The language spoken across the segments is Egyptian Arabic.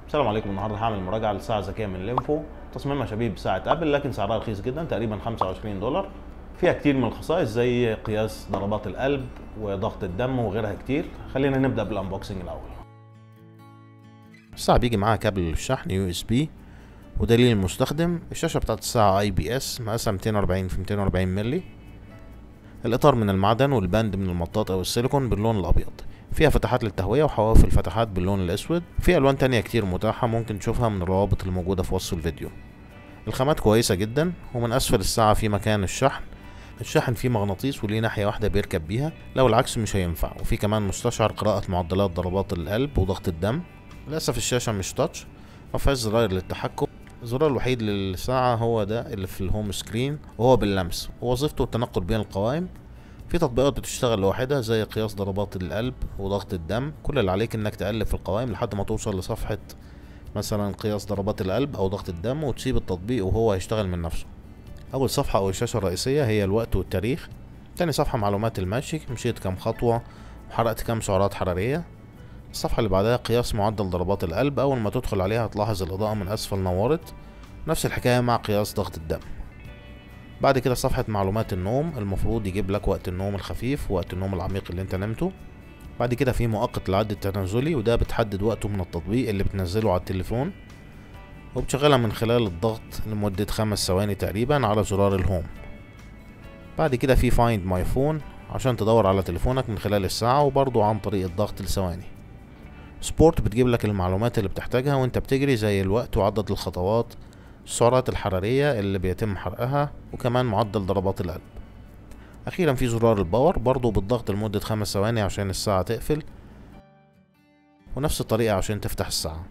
السلام عليكم النهارده هعمل مراجعه لساعه ذكيه من لينفو تصميمها شبيه بساعه ابل لكن سعرها رخيص جدا تقريبا 25 دولار فيها كتير من الخصائص زي قياس ضربات القلب وضغط الدم وغيرها كتير خلينا نبدا بالانبوكسنج الاول الساعه بيجي معاها كابل الشحن يو اس بي ودليل المستخدم الشاشه بتاعت الساعه اي بي اس مقاسها 240 في 240 مللي الاطار من المعدن والباند من المطاط او السيليكون باللون الابيض فيها فتحات للتهوية وحواف الفتحات باللون الأسود في ألوان تانية كتير متاحة ممكن تشوفها من الروابط الموجودة في وصف الفيديو الخامات كويسة جدا ومن أسفل الساعة في مكان الشحن الشاحن فيه مغناطيس وليه ناحية واحدة بيركب بيها لو العكس مش هينفع وفي كمان مستشعر قراءة معدلات ضربات القلب وضغط الدم للأسف الشاشة مش تاتش مفيهاش زراير للتحكم الزرار الوحيد للساعة هو ده اللي في الهوم سكرين وهو باللمس ووظيفته التنقل بين القوائم في تطبيقات بتشتغل لوحدها زي قياس ضربات القلب وضغط الدم كل اللي عليك انك تقلب في القوائم لحد ما توصل لصفحة مثلا قياس ضربات القلب او ضغط الدم وتسيب التطبيق وهو هيشتغل من نفسه اول صفحة او الشاشة الرئيسية هي الوقت والتاريخ تاني صفحة معلومات المشي مشيت كام خطوة وحرقت كام سعرات حرارية الصفحة اللي بعدها قياس معدل ضربات القلب اول ما تدخل عليها هتلاحظ الاضاءة من اسفل نورت نفس الحكاية مع قياس ضغط الدم بعد كده صفحة معلومات النوم المفروض يجيب لك وقت النوم الخفيف ووقت النوم العميق اللي انت نمته بعد كده في مؤقت العد التنازلي وده بتحدد وقته من التطبيق اللي بتنزله على التليفون وبتشغلها من خلال الضغط لمدة خمس ثواني تقريبا على زرار الهوم بعد كده في فايند ماي فون عشان تدور على تليفونك من خلال الساعة وبرضو عن طريق الضغط لثواني سبورت بتجيب لك المعلومات اللي بتحتاجها وانت بتجري زي الوقت وعدد الخطوات السعرات الحرارية اللي بيتم حرقها وكمان معدل ضربات القلب أخيرا في زرار الباور برضو بالضغط لمدة خمس ثواني عشان الساعة تقفل ونفس الطريقة عشان تفتح الساعة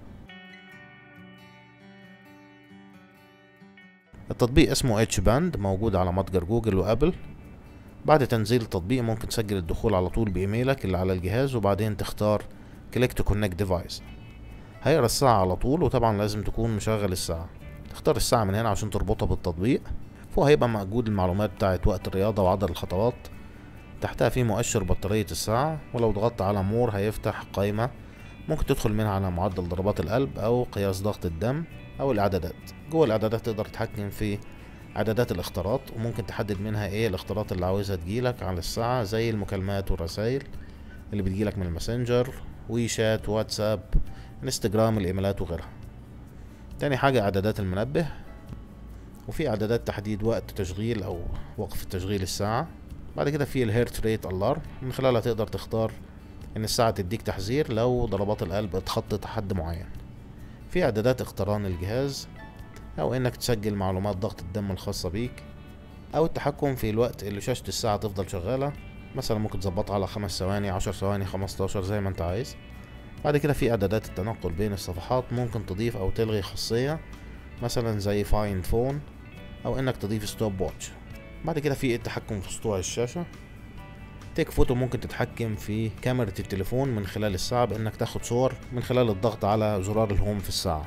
التطبيق اسمه اتش باند موجود على متجر جوجل وابل بعد تنزيل التطبيق ممكن تسجل الدخول على طول بايميلك اللي على الجهاز وبعدين تختار كليك تو كونكت ديفايس هيقرا الساعة على طول وطبعا لازم تكون مشغل الساعة تختار الساعة من هنا عشان تربطها بالتطبيق فوق هيبقى موجود المعلومات بتاعت وقت الرياضة وعدد الخطوات تحتها في مؤشر بطارية الساعة ولو ضغطت على مور هيفتح قائمة ممكن تدخل منها على معدل ضربات القلب أو قياس ضغط الدم أو الإعدادات جوه الإعدادات تقدر تتحكم في إعدادات الاختيارات وممكن تحدد منها إيه الاختيارات اللي عاوزها تجيلك على الساعة زي المكالمات والرسائل اللي بتجيلك من الماسنجر ويشات واتساب انستجرام الإيميلات وغيرها تاني حاجة إعدادات المنبه وفي إعدادات تحديد وقت تشغيل أو وقف تشغيل الساعة بعد كده في الهيرت ريت ألارم من خلالها تقدر تختار إن الساعة تديك تحذير لو ضربات القلب اتخطت حد معين في إعدادات اقتران الجهاز أو إنك تسجل معلومات ضغط الدم الخاصة بيك أو التحكم في الوقت اللي شاشة الساعة تفضل شغالة مثلا ممكن تظبطها على خمس ثواني عشر ثواني خمستاشر زي ما انت عايز بعد كده في اعدادات التنقل بين الصفحات ممكن تضيف او تلغي خاصية مثلا زي فايند فون او انك تضيف ستوب واتش بعد كده في التحكم في سطوع الشاشة تيك فوتو ممكن تتحكم في كاميرا التليفون من خلال الساعة بانك تاخد صور من خلال الضغط على زرار الهوم في الساعة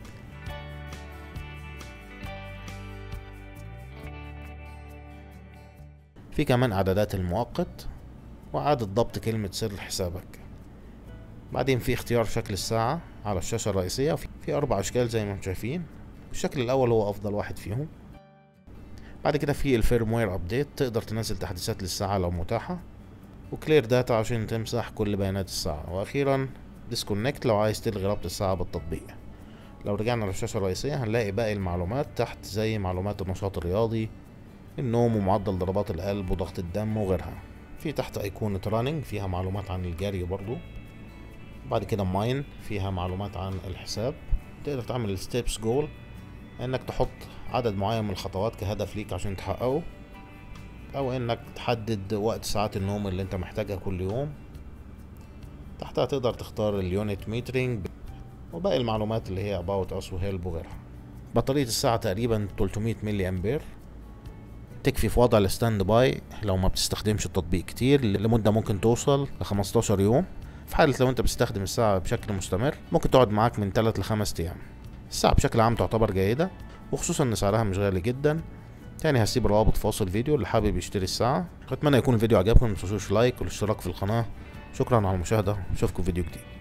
في كمان اعدادات المؤقت وإعادة ضبط كلمة سر حسابك بعدين في اختيار شكل الساعة على الشاشة الرئيسية في أربع أشكال زي ما انتم شايفين الشكل الأول هو أفضل واحد فيهم بعد كده في الفيرموير أبديت تقدر تنزل تحديثات للساعة لو متاحة وكلير داتا عشان تمسح كل بيانات الساعة وأخيرا ديسكونكت لو عايز تلغي ربط الساعة بالتطبيق لو رجعنا للشاشة الرئيسية هنلاقي باقي المعلومات تحت زي معلومات النشاط الرياضي النوم ومعدل ضربات القلب وضغط الدم وغيرها في تحت أيقونة رانينج فيها معلومات عن الجري برضو بعد كده ماين فيها معلومات عن الحساب تقدر تعمل الستيبس جول انك تحط عدد معين من الخطوات كهدف ليك عشان تحققه او انك تحدد وقت ساعات النوم اللي انت محتاجها كل يوم تحتها تقدر تختار اليونت ميترينج وباقي المعلومات اللي هي about us وهيلب وغيرها بطارية الساعة تقريبا 300 ملي امبير تكفي في وضع الستاند باي لو ما بتستخدمش التطبيق كتير لمدة ممكن توصل ل 15 يوم في حالة لو انت بتستخدم الساعة بشكل مستمر ممكن تقعد معاك من 3 ل 5 ايام الساعة بشكل عام تعتبر جيدة وخصوصا ان سعرها مش غالي جدا تاني هسيب الروابط في وصف الفيديو اللي حابب يشتري الساعة اتمنى يكون الفيديو عجبكم متنسوش لايك والاشتراك في القناة شكرا على المشاهدة اشوفكم في فيديو جديد